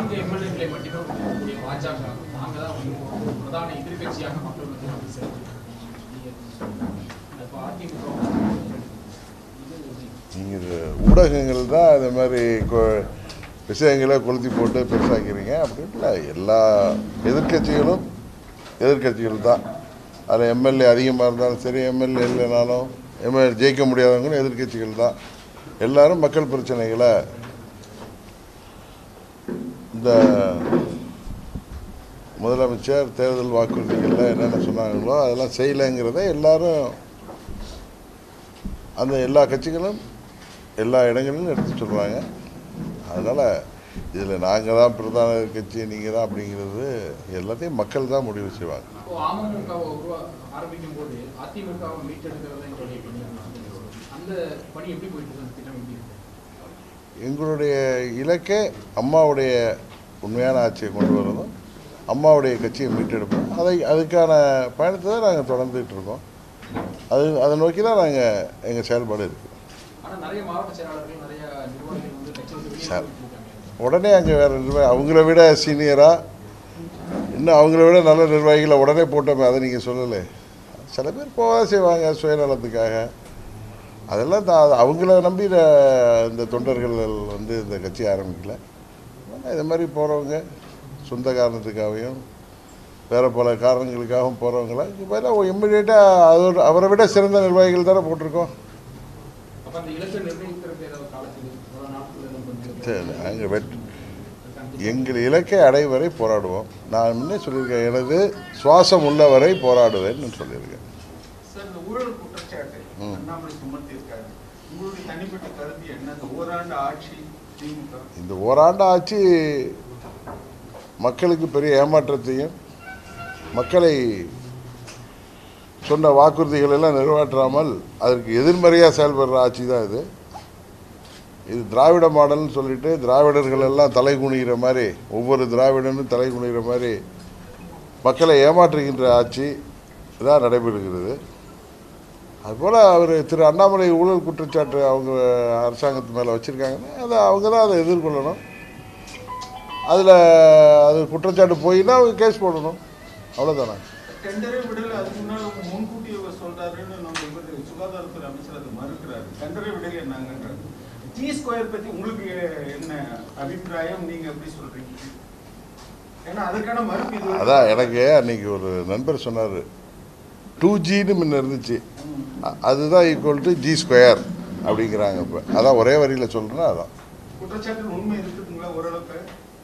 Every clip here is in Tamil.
நான்கு எம்எல்ஏக்களை மட்டுமே கொடுக்கக்கூடிய பாஜக நாங்க தான் வந்து ஒரு பிரதான எதிர்க்கட்சியாக மக்கள் வந்து வந்து சேர்த்துருக்கோம் இப்போ அதிமுக நீங்கள் ஊடகங்கள் தான் இந்த மாதிரி கொ- விஷயங்களை கொளுத்தி போட்டு பெருசாக்கிறீங்க அப்படின்னு இல்லை எல்லா எதிர்க்கட்சிகளும் எதிர்க்கட்சிகள் தான் அதில் எம்எல்ஏ அதிகமாக இருந்தாலும் சரி எம்எல்ஏ இல்லைனாலும் எம்எல்ஏ ஜெயிக்க முடியாதவங்களும் எதிர்க்கட்சிகள் தான் எல்லாரும் மக்கள் பிரச்சனைகளை இந்த முதலமைச்சர் தேர்தல் வாக்குறுதிகளில் என்னென்ன சொன்னாங்களோ அதெல்லாம் செய்யலைங்கிறத எல்லாரும் அந்த எல்லா கட்சிகளும் எல்லா இடங்களிலும் எடுத்து சொல்கிறாங்க அதனால் இதில் நாங்கள் தான் பிரதான கட்சி நீங்கள் தான் அப்படிங்கிறது எல்லாத்தையும் மக்கள் தான் முடிவு செய்வாங்க இப்போ அமமுகவை உருவா ஆரம்பிக்கும் போது அதிமுகவை மீட்டெடுக்கிறது எங்களுடைய பணி அந்த பணி எப்படி போயிட்டு இருக்கு அந்த திட்டம் எப்படி இருக்கு எங்களுடைய இலக்கே அம்மாவுடைய உண்மையான ஆட்சியை கொண்டு வரதும் அம்மாவுடைய கட்சியை மீட்டெடுப்போம் அதை அதுக்கான பயணத்தை தான் நாங்கள் தொடர்ந்துட்டு இருக்கோம் அது அதை நோக்கி தான் நாங்கள் எங்கள் செயல்பாடு இருக்குது ஆனா நிறைய மாவட்ட செயலாளர்கள் நிறைய நிர்வாகிகள் வந்து கட்சி விட்டு வெளியே சார். போயிட்டு இருக்காங்க உடனே அங்கே வேறு நிர்வாகி அவங்கள விட சீனியராக இன்னும் அவங்கள விட நல்ல நிர்வாகிகளை உடனே போட்டோமே அதை நீங்கள் சொல்லலை சில பேர் போக செய்வாங்க சுயநலத்துக்காக அதெல்லாம் தான் அது அவங்கள நம்பி இந்த- இந்த தொண்டர்கள் வந்து இந்த கட்சி ஆரம்பிக்கல ஆனா இது மாதிரி போகிறவங்க சொந்த காரணத்துக்காகவும் வேறு பல காரணங்களுக்காகவும் போகிறவங்கள இப்போ இம்மிடியேட்டாக அதோட அவரை விட சிறந்த நிர்வாகிகள் தானே போட்டிருக்கோம் அப்ப அந்த இலக்கை நிர்ணயிக்கிறதுக்கு ஏதாவது காலத்துக்கு எவ்வளவு நாட்கள் எதுவும் கொஞ்சம் சரி, நாங்கள் வெட் எங்கள் இலக்கை அடையும் வரை போராடுவோம் நான் முன்னே சொல்லியிருக்கேன் எனது சுவாசம் உள்ளவரை போராடுவேன்னு சொல்லியிருக்கேன் சார் இந்த ஊழல் குற்றச்சாட்டு ம். அண்ணாமலை சுமத்தியிருக்காரு உங்களுடைய தனிப்பட்ட கருத்து என்ன இந்த ஓராண்டு ஆட்சி திமுக இந்த ஓராண்டு ஆட்சி மக்களுக்கு பெரிய ஏமாற்றத்தையும் மக்களை சொன்ன வாக்குறுதிகள் எல்லாம் நிறைவேற்றாமல் அதற்கு எதிர்மறையாக செயல்படுற ஆட்சி தான் இது இது திராவிட மாடல்னு சொல்லிட்டு திராவிடர்கள் எல்லாம் தலை குனிகிற மாதிரி ஒவ்வொரு திராவிடனும் தலை குனிகிற மாதிரி மக்களை ஏமாற்றுகின்ற ஆட்சி தான் நடைபெறுகிறது அதுபோல் அவர் திரு அண்ணாமலை ஊழல் குற்றச்சாட்டு அவங்க அரசாங்கத்து மேலே வச்சுருக்காங்கன்னா அதை அவங்க தான் அதை எதிர்கொள்ளணும் அதில் அது குற்றச்சாட்டு போயின்னா அவங்க கேஸ் போடணும் அவ்வளோதானே டெண்டரே விடல அதுக்கு முன்னால முன்கூட்டி இவர் சொல்றாருன்னு நம்ம இவர் சுகாதாரத்துறை அமைச்சர் அதை மறுக்கிறாரு டெண்டரே விடல என்னங்கன்றாரு ஜி ஸ்கொயர் பத்தி உங்களுக்கு என்ன அபிப்பிராயம் நீங்க எப்படி சொல்றீங்க ஏன்னா அதுக்கான மறுப்பு இது வரைக்கும் அதான் எனக்கு அன்னைக்கு ஒரு நண்பர் சொன்னார் டூ ஜின்னு முன்ன இருந்துச்சு ம். அ- அதுதான் ஈக்குவல் டு ஜி ஸ்கொயர் அப்படிங்கிறாங்க இப்போ அதான் ஒரே வரியில் சொல்கிறேன்னா அதான் குற்றச்சாட்டு உண்மை இருக்குதுங்களா ஓரளவுக்கு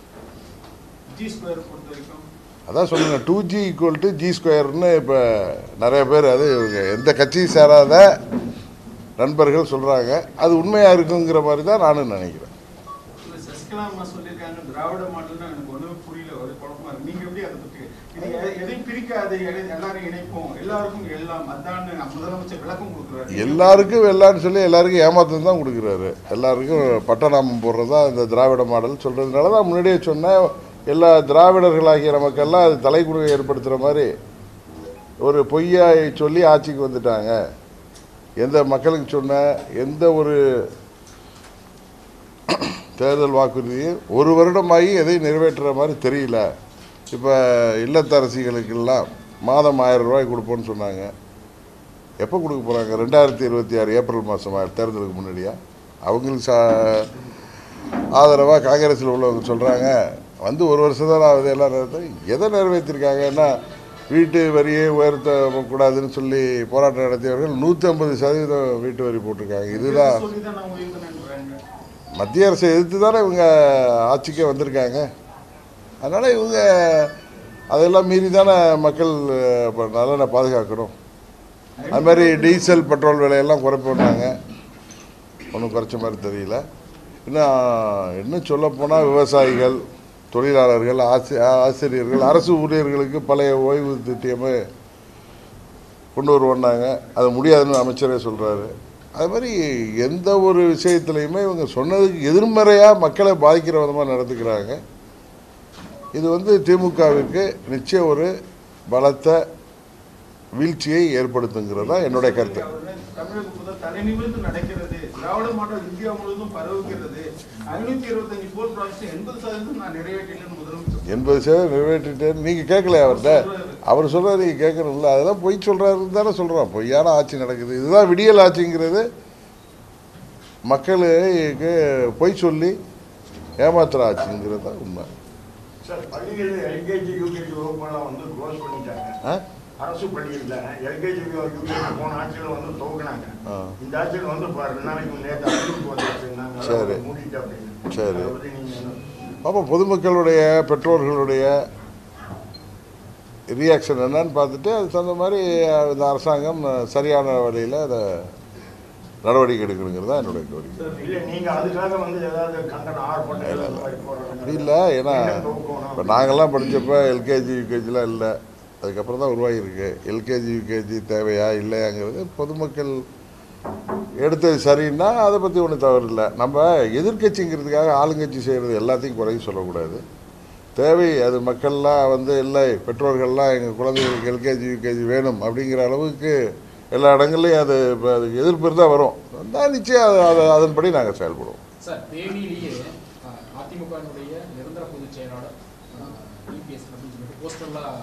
ஜி ஸ்கொயர் பொறுத்த வரைக்கும் அதான் சொல்லுங்க two G equal to G ஸ்கொயர்னு இப்போ நிறைய பேர் அது இவங்க எந்த கட்சியும் சேராத நண்பர்கள் சொல்கிறாங்க அது உண்மையாக இருக்குங்கிற மாதிரி தான் நானும் நினைக்கிறேன் இல்ல சசிகலா அம்மா சொல்லியிருக்காங்க திராவிட மாடல்னா எனக்கு ஒண்ணுமே புரியல ஒரு குழப்பமா இருக்கு நீங்க எப்படி அதை பத்தி இது எ- எதையும் பிரிக்காது எதை- எல்லாரும் இணைப்போம் எல்லாருக்கும் எல்லாம் அதான் முதலமைச்சர் விளக்கம் கொடுக்குறாரு எல்லாருக்கும் வெள்ளான்னு சொல்லி எல்லாருக்கும் ஏமாத்தம் தான் கொடுக்குறாரு எல்லாருக்கும் பட்டநாமம் போடுறதா இந்த திராவிட மாடல் சொல்கிறதுனால தான் முன்னாடியே சொன்னேன் எல்லா திராவிடர்களாகிய நமக்கெல்லாம் அது தலைக்குழுவை ஏற்படுத்துகிற மாதிரி ஒரு பொய்யாய் சொல்லி ஆட்சிக்கு வந்துட்டாங்க எந்த மக்களுக்கு சொன்ன எந்த ஒரு தேர்தல் வாக்குறுதியும் ஒரு வருடமாகி எதையும் நிறைவேற்றுற மாதிரி தெரியல இப்போ இல்லத்தரசிகளுக்கெல்லாம் மாதம் ஆயிரம் ரூபாய் கொடுப்போன்னு சொன்னாங்க எப்போ கொடுக்க போகிறாங்க ரெண்டாயிரத்தி இருபத்தி ஆறு ஏப்ரல் மாதம் தேர்தலுக்கு முன்னாடியா அவங்களுக்கு சா ஆதரவாக காங்கிரஸில் உள்ளவங்க சொல்கிறாங்க வந்து ஒரு வருஷம் தான் ஆகுது எல்லாம் நிறைவேற்ற எதை நிறைவேற்றிருக்காங்கன்னா வீட்டு வரியை உயர்த்த கூடாதுன்னு சொல்லி போராட்டம் நடத்தியவர்கள் நூற்றி ஐம்பது சதவீதம் வீட்டு வரி போட்டிருக்காங்க இதுதான் சொல்லிதான் நான் உயர்த்தினேன்றாங்க மத்திய அரசை எதிர்த்து தானே இவங்க ஆட்சிக்கே வந்திருக்காங்க அதனால் இவங்க அதெல்லாம் மீறி தானே மக்கள் அஹ், இப்ப நலனை பாதுகாக்கணும் அது மாதிரி டீசல் பெட்ரோல் விலையெல்லாம் குறைப்போனாங்க ஒன்றும் குறைச்ச மாதிரி தெரியல இன்னும் இன்னும் சொல்லப்போனால் விவசாயிகள் தொழிலாளர்கள் ஆசி ஆசிரியர்கள் அரசு ஊழியர்களுக்கு பழைய ஓய்வு திட்டமே கொண்டு வருவோன்னாங்க அது முடியாதுன்னு அமைச்சரே சொல்கிறாரு அது மாதிரி எந்த ஒரு விஷயத்துலையுமே இவங்க சொன்னதுக்கு எதிர்மறையாக மக்களை பாதிக்கிற விதமாக நடந்துக்கிறாங்க இது வந்து திமுகவிற்கு நிச்சயம் ஒரு பலத்த வீழ்ச்சியை ஏற்படுத்துங்கிறது தான் என்னுடைய கருத்து அவர் தமிழக முதல் தலை நிமிர்ந்து நடக்கிறது திராவிட மாடல் இந்தியா முழுவதும் பரவுகிறது ஐநூத்தி இருபத்தஞ்சு போல் ப்ராஜெக்ட் எண்பது சதவீதம் நான் நிறைவேற்றினேன் முதலமைச்சர் எண்பது சதவீதம் நிறைவேற்றிட்டேன் நீங்கள் கேட்கலையா அவர்கிட்ட அவர் சொல்கிறார் நீங்கள் கேட்கணும்ல அதெல்லாம் பொய் சொல்கிறாருன்னு தானே சொல்கிறோம் பொய்யான ஆட்சி நடக்குது இதுதான் விடியல் ஆட்சிங்கிறது மக்களுக்கு பொய் சொல்லி ஏமாத்துற ஆட்சிங்கிறது தான் உண்மை சார் பள்ளிகள் எல்கேஜி யூகேஜி வகுப்பெல்லாம் வந்து க்ளோஸ் பண்ணிட்டாங்க ஆ அரசு பள்ளியில் எல்கேஜி யூகேஜி போன ஆட்சியில் வந்து துவக்கினாங்க ஆ. இந்த ஆட்சியில் வந்து இப்போ ரெண்டு நாளைக்கு நேற்று அறிவிப்பு வந்துச்சு நாங்கள் சரி. அதெல்லாம் மூடிட்டு அப்படின்னு சரி. அதை பற்றி நீங்கள் என்ன அப்போ பொதுமக்களுடைய பெற்றோர்களுடைய ரியாக்ஷன் என்னன்னு பார்த்துட்டு அதுக்கு தகுந்த மாதிரி இந்த அரசாங்கம் சரியான வழியில் அதை நடவடிக்கை எடுக்கணுங்கிறது தான் என்னுடைய கோரிக்கை இல்லை நீங்கள் அதுக்காக வந்து ஏதாவது கண்டனம் ஆர்ப்பாட்டம் இல்ல, இந்த மாதிரி போடுறது அப்படி இல்லை ஏன்னா இப்போ நாங்கள்லாம் படித்தப்போ எல்கேஜி யூகேஜிலாம் இல்லை அதுக்கப்புறம் தான் உருவாகியிருக்கு எல்கேஜி யூகேஜி தேவையா இல்லையாங்கிறது பொதுமக்கள் எடுத்தது சரின்னா அதை பற்றி ஒன்றும் தவறு இல்லை நம்ம எதிர்க்கட்சிங்கிறதுக்காக ஆளுங்கட்சி செய்கிறது எல்லாத்தையும் குறையும் சொல்லக்கூடாது தேவை அது மக்கள்லாம் வந்து இல்லை பெற்றோர்கள்லாம் எங்கள் குழந்தைகளுக்கு எல்கேஜி யூகேஜி வேணும் அப்படிங்கிற அளவுக்கு எல்லா இடங்கள்லையும் அது இப்போ அது எதிர்ப்பு இருந்தால் வரும் வந்தால் நிச்சயம் அது அது அதன்படி நாங்கள் செயல்படுவோம் சார் தேனியிலேயே அஹ், அதிமுகவினுடைய நிரந்தர பொதுச் செயலாளர் இபிஎஸ் அப்படின்னு சொல்லிட்டு போஸ்டர்லாம்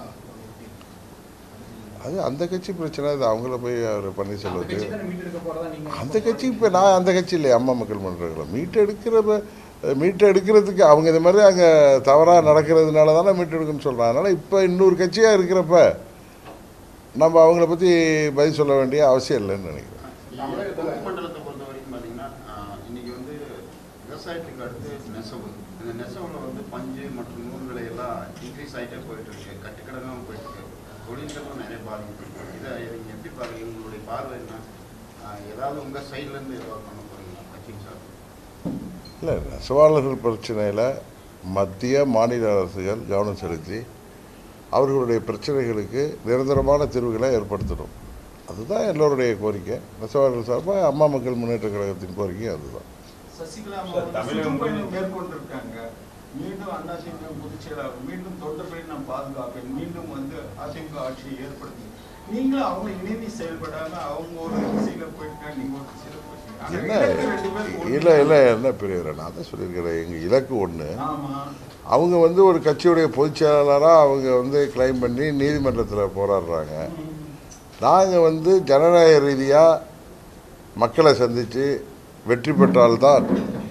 அது அந்த கட்சி பிரச்சனை அது அவங்கள போய் அவர் அந்த பன்னீர்செல்வத்துக்கு கட்சி தானே மீட்டெடுக்க போறதா நீங்க அந்த கட்சி இப்போ நான் அந்த கட்சி இல்லையே அம்மா மக்கள் மன்றத்தில் மீட்டு எடுக்கிற மீட்டு எடுக்கிறதுக்கு அவங்க இது மாதிரி அங்கே தவறாக நடக்கிறதுனால தானே மீட்டு எடுக்குன்னு சொல்கிறாங்க அதனால் இப்போ இன்னொரு கட்சியாக இருக்கிறப்ப நம்ம அவங்கள பற்றி பதில் சொல்ல வேண்டிய அவசியம் இல்லைன்னு நினைக்கிறேன் தமிழக மண்டலத்தை பொறுத்த வரைக்கும் பார்த்தீங்கன்னா ஆஹ், இன்னைக்கு வந்து விவசாயத்துக்கு அடுத்து நெசவு இந்த நெசவுல வந்து பஞ்சு மற்றும் நூல் விலையெல்லாம் இன்க்ரீஸ் ஆகிட்டே போயிட்டு இருக்கு கட்டுக்கடங்காமல் போயிட்டு இருக்கு தொழில்களும் நிறைய பாதிப்பு இதை நீங்கள் எப்படி பாருங்க உங்களுடைய பார்வை என்ன ஆஹ், ஏதாவது உங்கள் சைட்லேருந்து ஏதாவது பண்ண போறீங்களா கட்சிங்க சார் இல்லை நெசவாளர்கள் பிரச்சனையில் மத்திய மாநில அரசுகள் கவனம் செலுத்தி அவர்களுடைய பிரச்சனைகளுக்கு நிரந்தரமான தீர்வுகளை ஏற்படுத்தணும் அதுதான் எல்லோருடைய கோரிக்கை நெசவாளர்கள் சார்பாக அம்மா மக்கள் முன்னேற்ற கழகத்தின் கோரிக்கை அதுதான் சசிகலா சார், அவர்கள் தமிழகம் சுற்றுப்பயணம் மேற்கொண்டிருக்காங்க மீண்டும் அதிமுக பொதுச் செயலாளர் மீண்டும் தொண்டர்களை நான் பாதுகாப்பேன் மீண்டும் வந்து அதிமுக ஆட்சியை ஏற்படுத்தி நீங்களும் அவங்க இணைந்து செயல்படாம அவங்க ஒரு திசையில போயிட்டாங்க நீங்க ஒரு திசையில போயிட்டீங்க ஆனா என்ன இலக்கு ரெண்டு பேரும் ஒண்ணு. இல்லை இல்லை என்ன பெரியவர் நான் தான் சொல்லியிருக்கிறேன் எங்கள் இலக்கு ஒன்று ஆமா அவங்க வந்து ஒரு கட்சியுடைய பொதுச் செயலாளராக அவங்க வந்து கிளைம் பண்ணி நீதிமன்றத்தில் போராடுறாங்க நாங்கள் வந்து ஜனநாயக ரீதியாக மக்களை சந்தித்து வெற்றி பெற்றால்தான்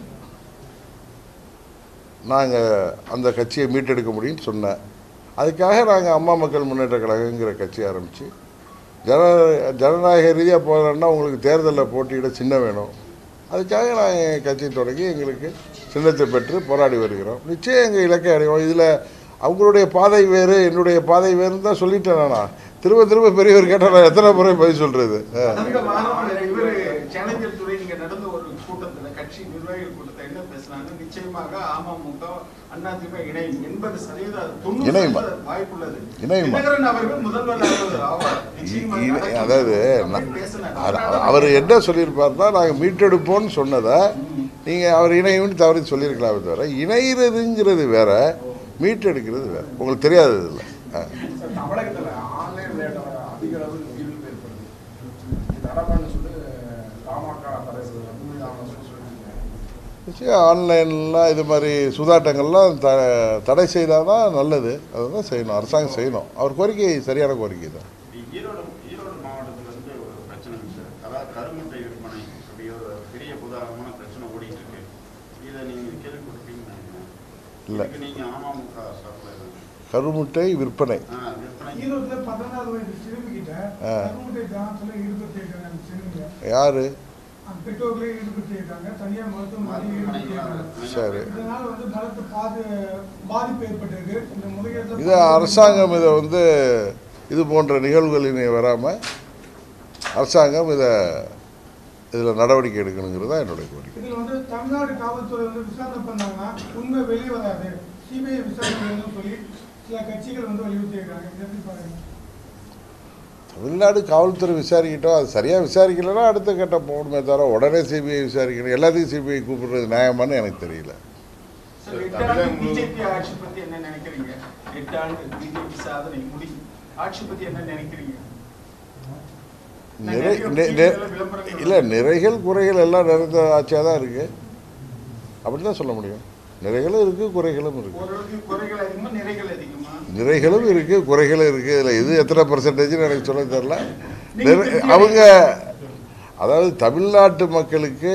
நாங்கள் அந்த கட்சியை மீட்டெடுக்க முடியும்னு சொன்னேன் அதுக்காக நாங்கள் அம்மா மக்கள் முன்னேற்ற கழகங்கிற கட்சி ஆரம்பித்து ஜன ஜனநாயக ரீதியாக போகிறோன்னா உங்களுக்கு தேர்தலில் போட்டியிட சின்னம் வேணும் அதுக்காக நாங்கள் கட்சி தொடங்கி எங்களுக்கு சின்னத்தை பெற்று போராடி வருகிறோம் நிச்சயம் எங்கள் இலக்கை அடைவோம் இதில் அவங்களுடைய பாதை வேறு என்னுடைய பாதை வேறுன்னு தான் சொல்லிட்டேன் நானா திரும்ப திரும்ப பெரியவர் கேட்டால் நான் எத்தனை முறை பதில் சொல்கிறது அந்த வாரம் இவரு சேலஞ்சர் துறை நீங்க நடந்த ஒரு கூட்டத்துல கட்சி நிர்வாகிகள் கூட்டத்தை என்ன பேசுனாங்க நிச்சயமாக அமமுக அதிமுக இணையும் எண்பது சதவீதம் அது தொண்ணூறு இணையுமா? சதவீதம் வாய்ப்புள்ளது இணையுமா? தினகரன் அவர்கள் முதல்வர் ஆவது ஆவார் நிச்சயமாக இ- நடக்கும். அதாவது அப்படி பேசினார். அவர் அவர் என்ன சொல்லியிருப்பார்னா நாங்கள் மீட்டெடுப்போம்னு சொன்னதை நீங்கள் அவர் இணையும்னு தவறி சொல்லியிருக்கலாமே தவிர இணைகிறதுங்கிறது வேற மீட்டெடுக்கிறது வேற உங்களுக்கு தெரியாதது இல்லை ஆ சார், தமிழகத்துல ஆன்லைன் விளையாட்டு அதிக அளவில் உயிரிழப்பு ஏற்படுது இது நடப்பான்னு சொல்லி பாமக தலைவர் அன்புமணி ராமதாஸ் சொல்லியிருக்காங்க நிச்சயம் ஆன்லைன்லாம் இது மாதிரி சூதாட்டங்கள்லாம் த தடை செய்தால் தான் நல்லது அதுதான் செய்யணும் அரசாங்கம் செய்யணும் அவர் கோரிக்கை சரியான கோரிக்கை தான் ஈரோடு ஈரோடு மாவட்டத்துல இருந்து ஒரு பிரச்சனை சார் அதாவது கருமுட்டை விற்பனை அப்படி ஒரு பெரிய புதாகரமான பிரச்சனை ஓடிட்டு இருக்கு இதை நீங்க கேள்விப்பட்டிருப்பீங்கன்னு நினைக்கிறேன் இல்ல. இதுக்கு நீங்க அமமுக சார்பில் எதுவும் கருமுட்டை விற்பனை ஆ, விற்பனை ஈரோட்டுல பதினாறு வயது சிறுமிகிட்ட ஆ. கருமுட்டை தானத்துல ஈடுபட்டு இருக்காங்க அந்த சிறுமிங்க யார் அந்த பெற்றோர்களே ஈடுபட்டு இருக்காங்க தனியார் மருத்துவமனையில் ஈடுபட்டு இருக்காங்க சரி இதனால வந்து பலத்த பாது பாதிப்பு ஏற்பட்டிருக்கு இந்த முறையீடு இது அரசாங்கம் இதை வந்து இது போன்ற நிகழ்வுகள் இனி வராமல் அரசாங்கம் இதை இதில் நடவடிக்கை எடுக்கணுங்கிறது தான் என்னுடைய கோரிக்கை இதுல வந்து தமிழ்நாடு காவல்துறை வந்து விசாரணை பண்ணாங்கன்னா உண்மை வெளியே வராது சிபிஐ விசாரணை வேணும்னு சொல்லி சில கட்சிகள் வந்து வலியுறுத்தி இருக்காங்க இதை எப்படி பாருங்க தமிழ்நாடு காவல்துறை விசாரிக்கிட்டோம் அது சரியாக விசாரிக்கலைன்னா அடுத்த கட்டம் போகணுமே தவிர உடனே சிபிஐ விசாரிக்கணும் எல்லாத்தையும் சிபிஐ கூப்பிடுறது நியாயமான்னு எனக்கு தெரியல சார், எட்டு ஆண்டு பிஜேபி ஆட்சி பத்தி என்ன நினைக்கிறீங்க எட்டு ஆண்டு பிஜேபி சாதனை முடி ஆட்சி பத்தி என்ன நினைக்கிறீங்க நிறை நி- நி- இல்லை நிறைகள் குறைகள் எல்லாம் நிறைந்த ஆட்சியாக தான் இருக்குது அப்படி தான் சொல்ல முடியும் நிறைகளும் இருக்குது குறைகளும் இருக்குது ஓரளவுக்கு குறைகள் அதிகமா நிறைகள் அதிகமா நிறைகளும் இருக்குது குறைகளும் இருக்குது இதில் இது எத்தனை பர்சன்டேஜ்னு எனக்கு சொல்ல தெரில நிறை அவங்க அதாவது தமிழ்நாட்டு மக்களுக்கு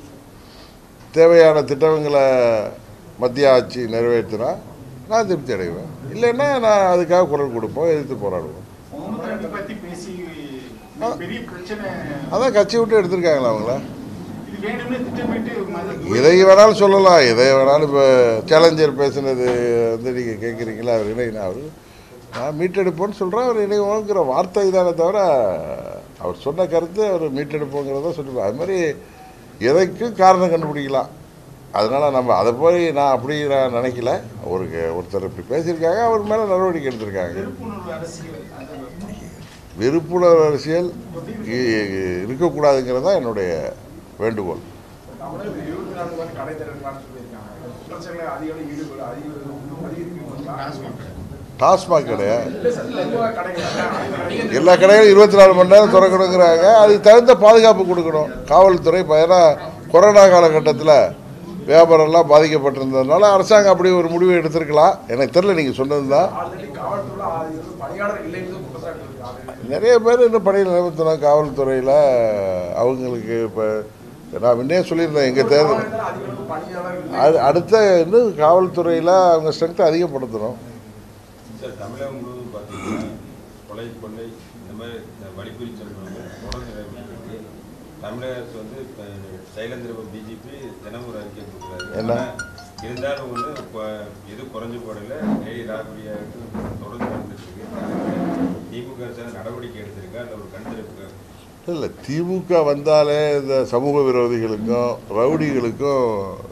தேவையான திட்டங்களை மத்திய ஆட்சி நிறைவேற்றினா நான் திருப்தி அடைவேன் இல்லைன்னா நான் அதுக்காக குரல் கொடுப்போம் எதிர்த்து போராடுவோம் முகமது நபி பத்தி பேசி பெரிய பிரச்சனை அதான் கட்சி விட்டு எடுத்திருக்காங்களா அவங்கள இது வேணும்னு திட்டமிட்டு மத- எதை வேணாலும் சொல்லலாம் எதை வேணாலும் இப்போ சேலஞ்சர் பேசுனது வந்து நீங்கள் கேட்குறீங்களா அவர் இணை அவர் நான் மீட்டெடுப்போன்னு சொல்கிறேன் அவர் இணைவோங்கிற வார்த்தை தானே தவிர அவர் சொன்ன கருத்து அவர் மீட்டெடுப்போங்கிறத சொல்லிடுவார் அது மாதிரி எதைக்கும் காரணம் கண்டுபிடிக்கலாம் அதனால் நம்ம அதை போய் நான் அப்படி நான் நினைக்கல ஒரு ஒருத்தர் இப்படி பேசியிருக்காங்க அவர் மேலே நடவடிக்கை எடுத்திருக்காங்க வெறுப்புணர்வு அரசியல் அந்த விருப்புணர்வு அரசியல் இ- இ- இருக்கக்கூடாதுங்கிறது தான் என்னுடைய வேண்டுகோள் தமிழகத்தில் இருபத்தி நாலு மணி கடை திறக்கலாம்னு சொல்லியிருக்காங்க பிரச்சனை அதிக அளவு ஈடுபடு அதிக அதிகரிக்கும் டாஸ்மாக் கிடையாது இல்லை சார் பொதுவாக கடைகள் எல்லா கடைகளும் இருபத்தி நாலு மணி நேரம் திறக்கணுங்கிறாங்க அதுக்கு தகுந்த பாதுகாப்பு கொடுக்கணும் காவல்துறை இப்போ ஏன்னா கொரோனா காலகட்டத்தில் வியாபாரம்லாம் பாதிக்கப்பட்டிருந்ததுனால அரசாங்கம் அப்படி ஒரு முடிவு எடுத்திருக்கலாம் எனக்கு தெரில நீங்கள் சொன்னது தான் ஆல்ரெடி காவல்துறை அது வந்து பணியாளர் இல்லைன்னு குற்றச்சாட்டு இருக்கு அது நிறைய பேர் இன்னும் பணியில் நியமித்தோம் காவல்துறையில் அவங்களுக்கு இப்போ நான் முன்னே சொல்லியிருந்தேன் எங்கள் தேர்தல் காவல்துறை அதிக அளவு பணியாளர் இல்லை அது அடுத்த இன்னும் காவல்துறையில் அவங்க ஸ்ட்ரென்த்தை அதிகப்படுத்தணும் சார் தமிழகம் முழுவதும் பார்த்தீங்கன்னா கொலை கொள்ளை இந்த மாதிரி இந்த வழிப்பறி சம்பவங்கள் தொடர்ந்து நடைபெற்றிருக்கு தமிழக அரசு வந்து இப்போ சைலேந்திரபுரம் பிஜேபி தினமும் ஒரு அறிக்கை கொடுக்குறாரு என்ன? ஆனா, இருந்தாலும் வந்து கொ- எது குறைஞ்சு போடல டெய்லி ராபடியாக தொடர்ந்து நடந்துட்டு இருக்கு திமுக அரசு நடவடிக்கை எடுத்திருக்கா அந்த ஒரு கண்திருப்பு இல்லை திமுக வந்தாலே இந்த சமூக விரோதிகளுக்கும் ரவுடிகளுக்கும்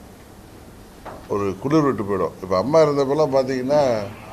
ஒரு குளிர் விட்டு போயிடும் இப்போ அம்மா இருந்தப்பெல்லாம் பார்த்தீங்கன்னா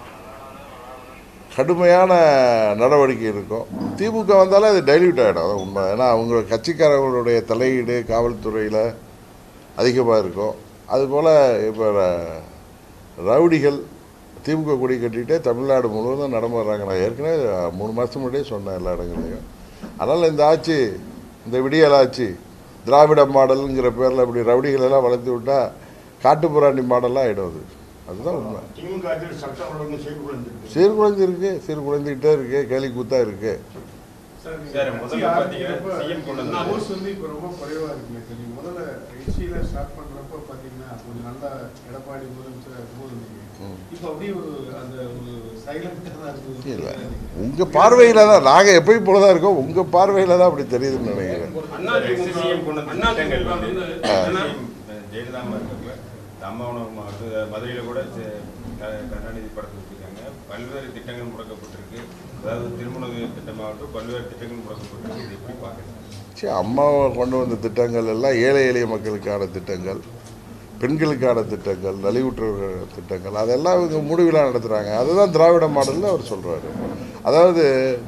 கடுமையான நடவடிக்கை இருக்கும் திமுக வந்தாலே அது டைல்யூட் ஆகிடும் அதான் உண்மை ஏன்னா அவங்க கட்சிக்காரர்களுடைய தலையீடு காவல்துறையில் அதிகமாக இருக்கும் அதுபோல் இப்போ ர- ரவுடிகள் திமுக கொடி கட்டிகிட்டே தமிழ்நாடு முழுவதும் நடமாடுறாங்க நான் ஏற்கனவே மூணு மாதம் முன்னாடியே சொன்னேன் எல்லா இடங்கள்லையும் அதனால் இந்த ஆட்சி இந்த விடியல் ஆட்சி திராவிட மாடலுங்கிற பேரில் இப்படி ரவுடிகள் எல்லாம் வளர்த்து விட்டால் காட்டுப்புராண்டி மாடலாக ஆகிடும் அது அதுதான் உண்மை திமுக ஆட்சியில் சட்டம் ஒழுங்கு சீர்குலைந்திருக்கு சீர்குலைஞ்சு இருக்கு சீர்குலைஞ்சிக்கிட்டே இருக்கு கேலி கூத்தா இருக்கு சார் முதல்ல பார்த்தீங்கன்னா சிஎம் கொண்டு வந்தாரு ஹவுஸ் வந்து இப்போ ரொம்ப குறைவா இருக்குல்ல சார் நீங்க முதல்ல கட்சியில ஸ்டார்ட் பண்றப்ப பாத்தீங்கன்னா கொஞ்சம் நல்லா எடப்பாடி முதலமைச்சர் இருக்கும்போது இருந்தீங்க ம். இப்போ அப்படியே ஒரு அந்த ஒரு சைலண்டா தான் இருக்குது இல்லை உங்கள் பார்வையில் தான் நாங்கள் எப்பயும் போல தான் இருக்கோம் உங்கள் பார்வையில் தான் அப்படி தெரியுதுன்னு நினைக்கிறேன் சிஎம் கொண்டு வந்த திட்டங்கள் வந்து ஆ. சிஎம் ஜெயலலிதா அம்மா இருக்கப்ப இந்த அம்மா உணவு மாவட்டம் மதுரையில் கூட சி- க- கருணாநிதி படத்தை வச்சுருக்காங்க பல்வேறு திட்டங்கள் முடக்கப்பட்டிருக்கு அதாவது திருமண திட்டமாகட்டும் பல்வேறு திட்டங்கள் முடக்கப்பட்டிருக்கு இது எப்படி பார்க்குறீங்க சரி அம்மாவை கொண்டு வந்த திட்டங்கள் எல்லாம் ஏழை எளிய மக்களுக்கான திட்டங்கள் பெண்களுக்கான திட்டங்கள் நலிவுற்றவர்கள் திட்டங்கள் அதெல்லாம் இவங்க முடிவிழா நடத்துகிறாங்க அதுதான் திராவிட மாடல்னு அவர் சொல்கிறாரு அதாவது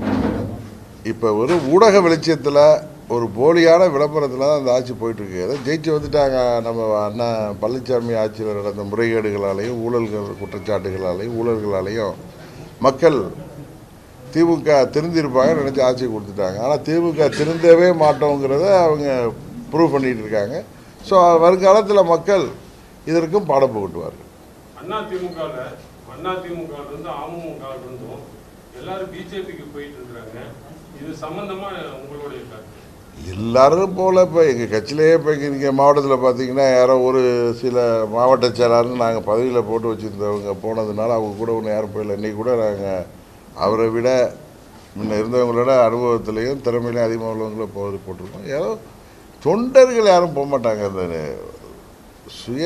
இப்போ ஒரு ஊடக வெளிச்சத்தில் ஒரு போலியான விளம்பரத்தில் தான் அந்த ஆட்சி போயிட்டுருக்கு ஏதோ ஜெயிச்சு வந்துட்டாங்க நம்ம அண்ணா பழனிசாமி ஆட்சியில் நடந்த முறைகேடுகளாலேயும் ஊழல்கள் குற்றச்சாட்டுகளாலேயும் ஊழல்களாலேயும் மக்கள் திமுக திருந்திருப்பாங்க நினச்சி ஆட்சி கொடுத்துட்டாங்க ஆனால் திமுக திருந்தவே மாட்டோங்கிறத அவங்க ப்ரூவ் பண்ணிட்டு இருக்காங்க ஸோ வருங்காலத்தில் மக்கள் இதற்கும் பாடம் புகட்டுவார்கள் அண்ணா திமுகவில் அண்ணா திமுகவில் இருந்து அமமுக இருந்தும் எல்லாரும் பிஜேபிக்கு போயிட்டு இருக்கிறாங்க இது சம்பந்தமா உங்களுடைய கருத்து எல்லாரும் போல் இப்போ எங்கள் கட்சியிலேயே இப்போ இங்கே இங்கே மாவட்டத்தில் பார்த்தீங்கன்னா யாரோ ஒரு சில மாவட்ட செயலாளர்னு நாங்கள் பதவியில் போட்டு வச்சுருந்தவங்க போனதுனால அவங்க கூட ஒன்று யாரும் போயிடல இன்றைக்கி கூட நாங்கள் அவரை விட முன்ன இருந்தவங்களோட அனுபவத்திலையும் திறமையிலையும் அதிகமாக உள்ளவங்கள போது போட்டிருக்கோம் யாரோ தொண்டர்கள் யாரும் போக மாட்டாங்க அந்த சுய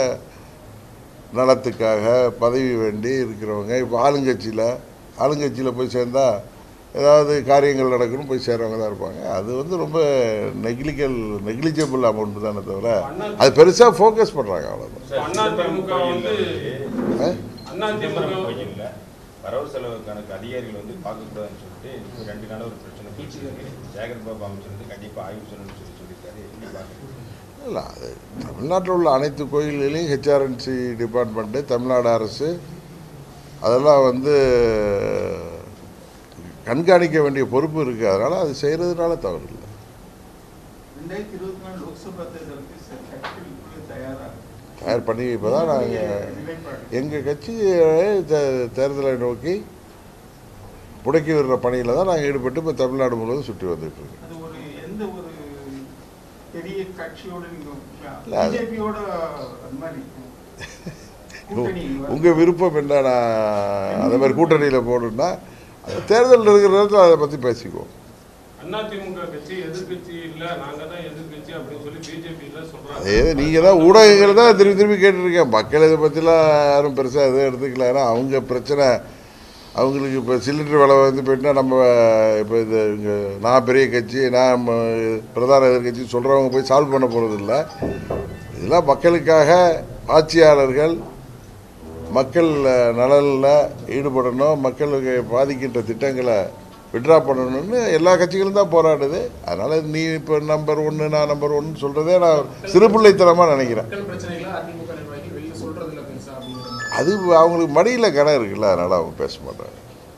நலத்துக்காக பதவி வேண்டி இருக்கிறவங்க இப்போ ஆளுங்கட்சியில் ஆளுங்கட்சியில் போய் சேர்ந்தா ஏதாவது காரியங்கள் நடக்கணும் போய் சேர்றவங்க தான் இருப்பாங்க அது வந்து ரொம்ப நெக்லிக்கல் நெக்லிஜிபிள் அமௌண்ட் தானே தவிர அது பெருசாக ஃபோக்கஸ் பண்ணுறாங்க அவ்வளோதான் சார், அண்ணா சிதம்பரம் திமுக கோயில்ல வந்து- ஆ? அண்ணா சிதம்பரம் திமுக கோயில்ல வரவு செலவு கணக்கு அதிகாரிகள் வந்து பார்க்கக்கூடாதுன்னு சொல்லிட்டு இப்போ ரெண்டு நாள் ஒரு பிரச்சனை போயிட்டு இருக்கு சேகர் பாபு அமைச்சர் வந்து கண்டிப்பாக ஆய்வு செய்யணும்னு சொல்லி சொல்லியிருக்காரு எப்படி பார்க்குறீங்க இல்லை அது தமிழ்நாட்டில் உள்ள அனைத்து கோயில்களையும் ஹெச்ஆர்என்சி டிபார்ட்மெண்ட்டு தமிழ்நாடு அரசு அதெல்லாம் வந்து கண்காணிக்க வேண்டிய பொறுப்பு இருக்குது அதனால் அது செய்கிறதுனால தவறு இல்லை ரெண்டாயிரத்தி இருபத்தி நாலு லோக்சபா தேர்தலுக்கு ச- கட்சிகள் இப்பவே தயாரா தயார் பண்ணி இப்போ தான் உங்களுடைய நாங்கள் நிலைப்பாடு. எங்கள் கட்சி தே- தேர்தலை நோக்கி முடக்கி விடுற பணியில் தான் நாங்கள் ஈடுபட்டு இப்போ தமிழ்நாடு முழுவதும் சுற்றி வந்துட்டு இருக்கோம் அது ஒரு எந்த ஒரு பெரிய கட்சியோட நீங்க இல்ல, அது- பிஜேபியோட அந்த மாதிரி கூட்டணி உங்கள் விருப்பம் என்ன நான் அதே மாதிரி கூட்டணியில் போடணும்னா அது தேர்தல் இருக்கிற நேரத்தில் அதை பற்றி பேசிக்குவோம் அதிமுக கட்சி எதிர்க்கட்சி இல்ல நாங்க தான் எதிர்க்கட்சி அப்படின்னு சொல்லி பிஜேபியில சொல்றாங்க அதே நீங்கள் தான் ஊடகங்கள் தான் திரும்பி திரும்பி கேட்டுருக்கேன் மக்கள் இதை பற்றிலாம் யாரும் பெருசாக எதுவும் எடுத்துக்கல ஏன்னா அவங்க பிரச்சனை அவங்களுக்கு இப்போ சிலிண்டர் விலை வந்து போயிட்டுனா நம்ம இப்போ இது இங்கே நான் பெரிய கட்சி நான் ம- பிரதான எதிர்கட்சி சொல்கிறவங்க போய் சால்வ் பண்ண போகிறது இல்லை இதெல்லாம் மக்களுக்காக ஆட்சியாளர்கள் மக்கள் நலனில் ஈடுபடணும் மக்களுக்கு பாதிக்கின்ற திட்டங்களை விட்ரா பண்ணணும்னு எல்லா கட்சிகளும் தான் போராடுது அதனால் நீ இப்போ நம்பர் ஒன்று நான் நம்பர் ஒன்று சொல்கிறதே நான் சிறுபிள்ளைத்தனமாக நினைக்கிறேன் மக்கள் பிரச்சனைகளை அதிமுக நிர்வாகிகள் வெளியில சொல்றது இல்ல பெருசா அப்படிங்கிற மாதிரி. அது அவங்களுக்கு மடியில் கணம் இருக்குல்ல அதனால் அவங்க பேச மாட்டாங்க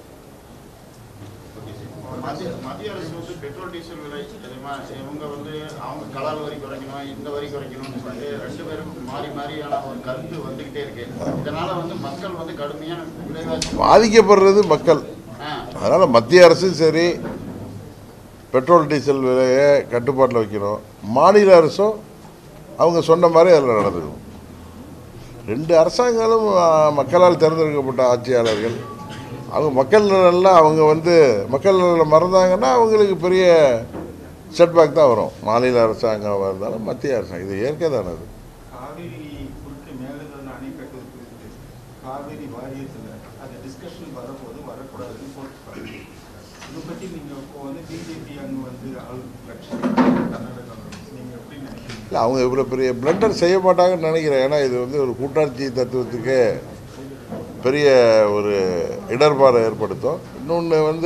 மத்திய மத்திய அரசு வந்து பெட்ரோல் டீசல் விலை தெரியுமா இவங்க வந்து அவங்க கலால் வரி குறைக்கணும் இந்த வரி குறைக்கணும்னு சொல்லிட்டு ரெண்டு பேரும் மாறி மாறியான ஒரு கருத்து வந்துகிட்டே இருக்கு இதனால வந்து மக்கள் வந்து கடுமையான விலைவாசி பாதிக்கப்படுறது மக்கள் ஆ, அதனால் மத்திய அரசும் சரி பெட்ரோல் டீசல் விலையை கட்டுப்பாட்டில் வைக்கணும் மாநில அரசும் அவங்க சொன்ன மாதிரி அதில் நடந்துக்கணும் ரெண்டு அரசாங்கங்களும் ஆ, மக்களால் தேர்ந்தெடுக்கப்பட்ட ஆட்சியாளர்கள் அவங்க மக்கள் நலனில் அவங்க வந்து மக்கள் நலனில் மறந்தாங்கன்னா அவங்களுக்கு பெரிய செட்பேக் தான் வரும் மாநில அரசாங்கம் இருந்தாலும் மத்திய அரசாங்கம் இது இயற்கை தானே அது காவிரி குறுக்கே மேகதான அணை கட்டுவது குறித்து காவிரி வாரியத்தில் அது டிஸ்கஷன் வரப்போது வரக்கூடாதுன்னு போட்டுருக்காங்க இதை பற்றி நீங்கள் இப்போ வந்து பிஜேபி அங்கே வந்து ஆள் லட்சம் கர்நாடகா நீங்கள் எப்படி நினைக்கிறீங்க இல்லை அவங்க இவ்வளோ பெரிய பிளண்டர் செய்ய மாட்டாங்கன்னு நினைக்கிறேன் ஏன்னா இது வந்து ஒரு கூட்டாட்சி தத்துவத்துக்கு பெரிய ஒரு இடர்பாடை ஏற்படுத்தும் இன்னொன்று வந்து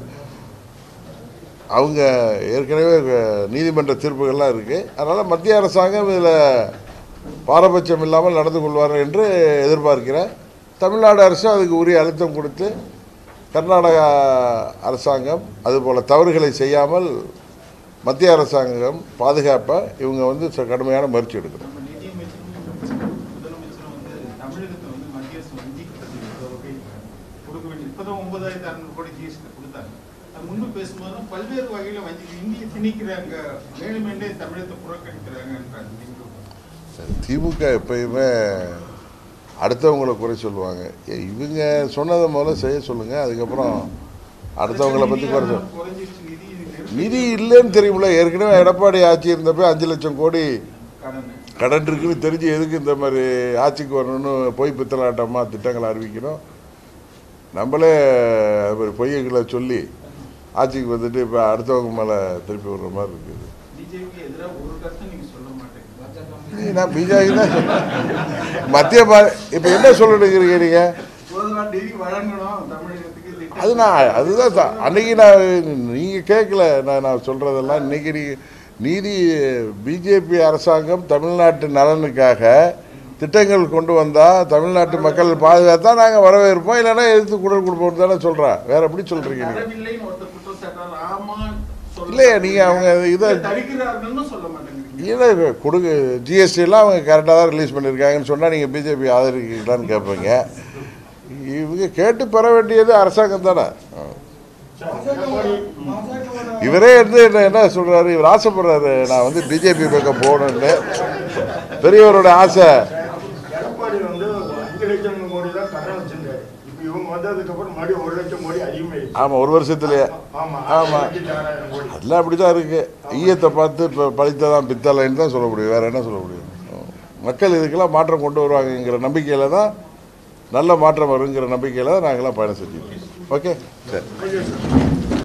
அவங்க ஏற்கனவே நீதிமன்ற தீர்ப்புகள்லாம் இருக்குது அதனால் மத்திய அரசாங்கம் இதில் பாரபட்சம் இல்லாமல் நடந்து கொள்வார்கள் என்று எதிர்பார்க்கிறேன் தமிழ்நாடு அரசும் அதுக்கு உரிய அழுத்தம் கொடுத்து கர்நாடகா அரசாங்கம் அதுபோல் தவறுகளை செய்யாமல் மத்திய அரசாங்கம் பாதுகாப்ப இவங்க வந்து ச- கடுமையான முயற்சி எடுக்கணும் நம்ம நிதியமைச்சரும் முதலமைச்சரும் வந்து தமிழகத்தை வந்து மத்திய அரசு வஞ்சிக்கிறது வகை கொடுக்க வேண்டிய இப்போதான் ஒன்பதாயிரத்தி அறநூறு கோடி ஜிஎஸ்டி கொடுத்தாங்க அது முன்பு பேசும்போது பல்வேறு வகையில் வஞ்சி இந்திய திணிக்கிறாங்க மேலும் மேலும் தமிழகத்தை புறக்கணிக்கிறாங்கன்றாங்க நீங்க திமுக எப்பயுமே அடுத்தவங்கள குறை சொல்லுவாங்க ஏ, இவங்க சொன்னதை முதல்ல செய்ய சொல்லுங்கள் அதுக்கப்புறம் அடுத்தவங்கள பற்றி குறை சொல் குறைஞ்சிருச்சு நிதி நிதி இல்லைன்னு தெரியுமில்ல ஏற்கனவே எடப்பாடி ஆட்சி இருந்தப்போ அஞ்சு லட்சம் கோடி கடன் கடன் இருக்குன்னு தெரிஞ்சு எதுக்கு இந்த மாதிரி ஆட்சிக்கு வரணும்னு பொய் பித்தலாட்டமாக திட்டங்களை அறிவிக்கணும் நம்மளே அது மாதிரி பொய்யங்களை சொல்லி ஆட்சிக்கு வந்துட்டு இப்போ அடுத்தவங்க மேலே திருப்பி விடுற மாதிரி இருக்குது பிஜேபி எதிராக ஒரு கருத்தை நீங்க சொல்ல மாட்டேங்க ஏய், நான் பிஜேபி தான் சொல்றேன். மத்திய பா இப்போ என்ன சொல்லணுங்கிறீங்க நீங்கள் போதுமான நிதி வழங்கணும் தமிழகத்துக்கு திட்டம். அது நான் அதுதான் சா- அன்னைக்கு நான் நீங்கள் கேட்கல நான் நான் சொல்கிறதெல்லாம் இன்னைக்கு நீ நீதி பிஜேபி அரசாங்கம் தமிழ்நாட்டு நலனுக்காக திட்டங்கள் கொண்டு வந்தால் தமிழ்நாட்டு மக்கள் பாதுகாத்தா நாங்கள் வரவேற்போம் இல்லைன்னா எதிர்த்து குரல் கொடுப்போம்னு தானே சொல்கிறேன் வேற எப்படி சொல்கிறீங்க நீங்கள் தரவில்லைன்னு ஒருத்தர் குற்றம் சாட்டார் ஆமா சொல்றாங்க. இல்லையா, நீங்க அவங்க இதை- தடுக்கிறார்கள்னு சொல்ல மாட்டேங்கிறீங்க இல்லை கொடுங்க ஜிஎஸ்டிலாம் அவங்க கரெக்டாக தான் ரிலீஸ் பண்ணியிருக்காங்கன்னு சொன்னால் நீங்கள் பிஜேபி ஆதரிக்கிறீங்களான்னு கேட்பீங்க இவங்க கேட்டு பெற வேண்டியது அரசாங்கம் தானே பாஜகவோட இவரே வந்து என்ன என்ன சொல்கிறாரு இவர் ஆசைப்படுறாரு நான் வந்து பிஜேபி பக்கம் போகணுன்னு பெரியவரோட ஆசை எடப்பாடி வந்து அஞ்சு லட்சம் கோடி தான் கடன் வச்சிருந்தாரு இப்போ இவங்க வந்ததுக்கு அப்புறம் மறுபடியும் ஒரு லட்சம் கோடி அதிகமாயிடுச்சு ஆமாம் ஒரு வருஷத்துலேயே ஆமா ஆமா. லட்சத்தி ஆறாயிரம் கோடி அதெல்லாம் அப்படி தான் இருக்குது ஈயத்தை பார்த்து இப்போ பழித்ததான் பித்தலைன்னு தான் சொல்ல முடியும் வேறு என்ன சொல்ல முடியும் மக்கள் இதுக்கெல்லாம் மாற்றம் கொண்டு வருவாங்கங்கிற நம்பிக்கையில் தான் நல்ல மாற்றம் வருங்கிற நம்பிக்கையில் தான் நாங்கள்லாம் பயணம் செஞ்சுருக்கோம் ஓகே சரி